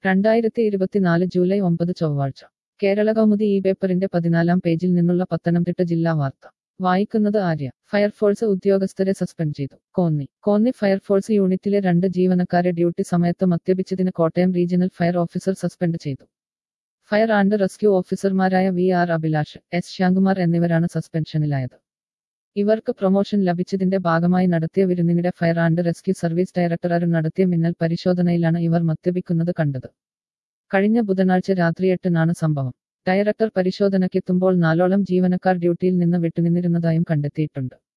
രണ്ടായിരത്തി ഇരുപത്തിനാല് ജൂലൈ ഒമ്പത് ചൊവ്വാഴ്ച കേരള കൗമുദി ഈ പേപ്പറിന്റെ പതിനാലാം പേജിൽ നിന്നുള്ള പത്തനംതിട്ട ജില്ലാ വാർത്ത വായിക്കുന്നത് ആര്യ ഫയർഫോഴ്സ് ഉദ്യോഗസ്ഥരെ സസ്പെൻഡ് ചെയ്തു കോന്നി കോന്നി ഫയർഫോഴ്സ് യൂണിറ്റിലെ രണ്ട് ജീവനക്കാരെ ഡ്യൂട്ടി സമയത്ത് മദ്യപിച്ചതിന് Kottayam regional fire officer suspend ചെയ്തു ഫയർ ആൻഡ് റെസ്ക്യൂ ഓഫീസർമാരായ V R Abhilash S Shyamkumar എന്നിവരാണ് സസ്പെൻഷനിലായത് ഇവർക്ക് പ്രൊമോഷൻ ലഭിച്ചതിന്റെ ഭാഗമായി നടത്തിയ വിരുന്നിനിടെ ഫയർ ആൻഡ് റെസ്ക്യൂ സർവീസ് ഡയറക്ടറും നടത്തിയ മിന്നൽ പരിശോധനയിലാണ് ഇവർ മദ്യപിക്കുന്നത് കണ്ടത് കഴിഞ്ഞ ബുധനാഴ്ച രാത്രി എട്ടിനാണ് സംഭവം ഡയറക്ടർ പരിശോധനയ്ക്കെത്തുമ്പോൾ നാലോളം ജീവനക്കാർ ഡ്യൂട്ടിയിൽ നിന്ന് വിട്ടുനിന്നിരുന്നതായും കണ്ടെത്തിയിട്ടുണ്ട്